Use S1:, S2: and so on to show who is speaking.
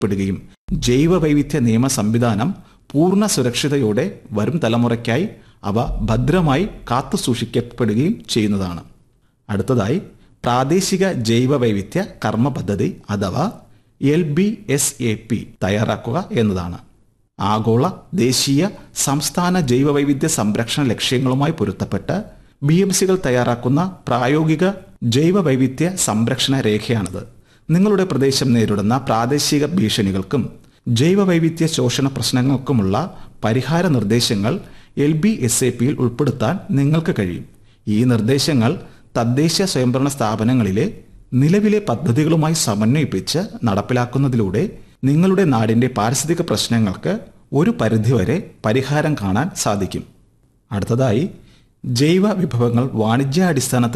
S1: പ്പെടുകയും ജൈവ വൈവിധ്യ നിയമ സംവിധാനം പൂർണ്ണ സുരക്ഷിതയോടെ വരും തലമുറയ്ക്കായി അവ ഭദ്രമായി കാത്തു സൂക്ഷിക്കപ്പെടുകയും ചെയ്യുന്നതാണ് അടുത്തതായി പ്രാദേശിക ജൈവ വൈവിധ്യ കർമ്മ പദ്ധതി അഥവാ L B S A P തയ്യാറാക്കുക എന്നതാണ് ആഗോള ദേശീയ സംസ്ഥാന ജൈവ വൈവിധ്യ സംരക്ഷണ ലക്ഷ്യങ്ങളുമായി പൊരുത്തപ്പെട്ട് ബി എം സികൾ തയ്യാറാക്കുന്ന പ്രായോഗിക ജൈവ വൈവിധ്യ സംരക്ഷണ രേഖയാണിത് നിങ്ങളുടെ പ്രദേശം നേരിടുന്ന പ്രാദേശിക ഭീഷണികൾക്കും ജൈവ വൈവിധ്യ ശോഷണ പ്രശ്നങ്ങൾക്കുമുള്ള പരിഹാര നിർദ്ദേശങ്ങൾ എൽ ബി എസ് എ പിയിൽ ഉൾപ്പെടുത്താൻ നിങ്ങൾക്ക് കഴിയും ഈ നിർദ്ദേശങ്ങൾ തദ്ദേശ സ്വയംഭരണ സ്ഥാപനങ്ങളിലെ നിലവിലെ പദ്ധതികളുമായി സമന്വയിപ്പിച്ച് നടപ്പിലാക്കുന്നതിലൂടെ നിങ്ങളുടെ നാടിന്റെ പാരിസ്ഥിതിക പ്രശ്നങ്ങൾക്ക് ഒരു പരിധിവരെ പരിഹാരം കാണാൻ സാധിക്കും അടുത്തതായി ജൈവ വിഭവങ്ങൾ വാണിജ്യാടിസ്ഥാനത്തിൽ